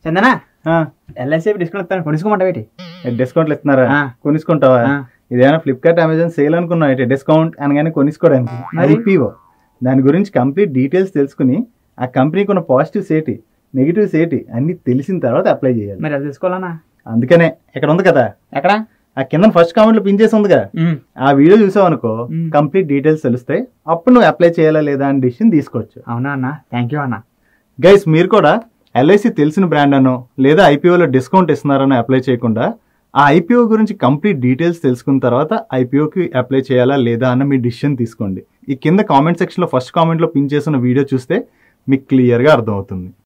Chandana LIC discount ఇస్తాను కొనుక్కోమంట ఏంటి డిస్కౌంట్లు ఇస్తున్నారా ఆ. కొనుక్కుంటావా ఆ. ఇదేమైనా ఫ్లిప్కార్ట్ అమెజాన్ సేల్ అనుకున్నావు అయితే డిస్కౌంట్ అనగానే కొనుక్కోవడానికి మరి? ఐపీఓ దాని గురించి కంప్లీట్ డీటెయిల్స్ తెలుసుకుని ఆ కంపెనీకి ఉన్న పాజిటివ్స్ ఏంటి నెగిటివ్స్ ఏంటి అన్ని తెలిసిన తర్వాత అప్లై చేయాలి మరి అది తీసుకోవాలన్నా అందుకనే ఇక్కడ ఉంది కదా ఎక్కడ ఆ కింద ఫస్ట్ కామెంట్ లో పిన్ చేసి ఉందిగా ఆ వీడియో చూసావు అనుకో మ్. కంప్లీట్ డీటెయిల్స్ తెలుస్తాయి అప్పుడు నువ్వు అప్లై చేయాలా లేదా అని డిసిషన్ తీసుకోవచ్చు అవునా అన్న థ్యాంక్ యూ అన్న గైస్ మీరు కూడా ఎల్ఐసి తెలిసిన బ్రాండ్ అనో లేదా ఐపీఓలో డిస్కౌంట్ ఇస్తున్నారనో అప్లై చేయకుండా ఆ ఐపీఓ గురించి కంప్లీట్ డీటెయిల్స్ తెలుసుకున్న తర్వాత ఐపీఓకి అప్లై చేయాలా లేదా అన్న మీ డిసిషన్ తీసుకోండి ఈ కింద కామెంట్ సెక్షన్లో ఫస్ట్ కామెంట్లో పిన్ చేసిన వీడియో చూస్తే మీకు క్లియర్గా అర్థమవుతుంది